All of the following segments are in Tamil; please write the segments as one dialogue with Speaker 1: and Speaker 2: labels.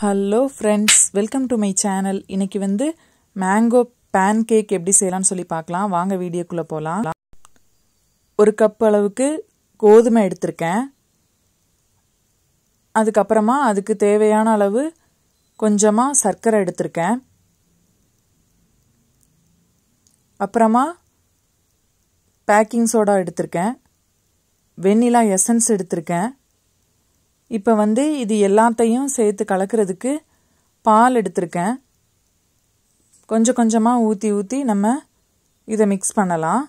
Speaker 1: hello friends welcome to my channel இன்னைக்கு வந்து மேங்கோ பேன் கேக் எப்படி செய்யலாம்னு சொல்லி பார்க்கலாம் வாங்க வீடியோக்குள்ளே போகலாம் ஒரு கப் அளவுக்கு கோதுமை எடுத்திருக்கேன் அதுக்கப்புறமா அதுக்கு தேவையான அளவு கொஞ்சமாக சர்க்கரை எடுத்திருக்கேன் அப்புறமா பேக்கிங் சோடா எடுத்திருக்கேன் வெண்ணிலா எசன்ஸ் எடுத்திருக்கேன் இப்போ வந்து இது எல்லாத்தையும் சேர்த்து கலக்கிறதுக்கு பால் எடுத்திருக்கேன் கொஞ்சம் கொஞ்சமாக ஊற்றி ஊற்றி நம்ம இதை மிக்ஸ் பண்ணலாம்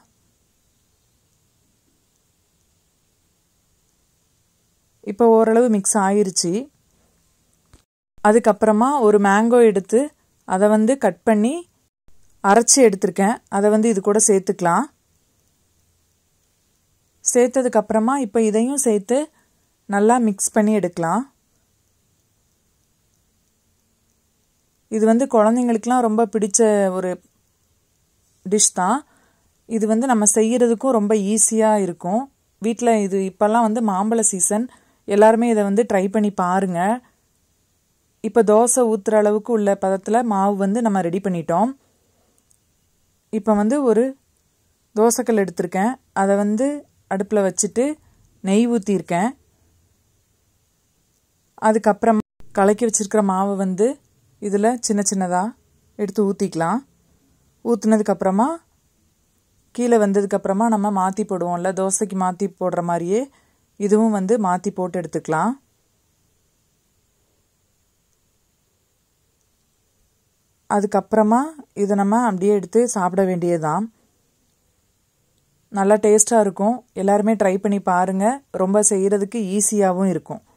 Speaker 1: இப்போ ஓரளவு மிக்ஸ் ஆயிருச்சு அதுக்கப்புறமா ஒரு மேங்கோ எடுத்து அதை வந்து கட் பண்ணி அரைச்சி எடுத்திருக்கேன் அதை வந்து இது கூட சேர்த்துக்கலாம் சேர்த்ததுக்கப்புறமா இப்போ இதையும் சேர்த்து நல்லா மிக்ஸ் பண்ணி எடுக்கலாம் இது வந்து குழந்தைங்களுக்கெலாம் ரொம்ப பிடிச்ச ஒரு டிஷ் தான் இது வந்து நம்ம செய்கிறதுக்கும் ரொம்ப ஈஸியாக இருக்கும் வீட்டில் இது இப்போல்லாம் வந்து மாம்பழ சீசன் எல்லாருமே இதை வந்து ட்ரை பண்ணி பாருங்கள் இப்போ தோசை ஊற்றுற அளவுக்கு உள்ள பதத்தில் மாவு வந்து நம்ம ரெடி பண்ணிட்டோம் இப்போ வந்து ஒரு தோசைக்கல் எடுத்திருக்கேன் அதை வந்து அடுப்பில் வச்சுட்டு நெய் ஊற்றிருக்கேன் அதுக்கப்புறம் கலக்கி வச்சிருக்கிற மாவை வந்து இதில் சின்ன சின்னதாக எடுத்து ஊற்றிக்கலாம் ஊற்றுனதுக்கப்புறமா கீழே வந்ததுக்கப்புறமா நம்ம மாற்றி போடுவோம்ல தோசைக்கு மாற்றி போடுற மாதிரியே இதுவும் வந்து மாற்றி போட்டு எடுத்துக்கலாம் அதுக்கப்புறமா இதை நம்ம அப்படியே எடுத்து சாப்பிட வேண்டியதுதான் நல்லா டேஸ்ட்டாக இருக்கும் எல்லாருமே ட்ரை பண்ணி பாருங்கள் ரொம்ப செய்கிறதுக்கு ஈஸியாகவும் இருக்கும்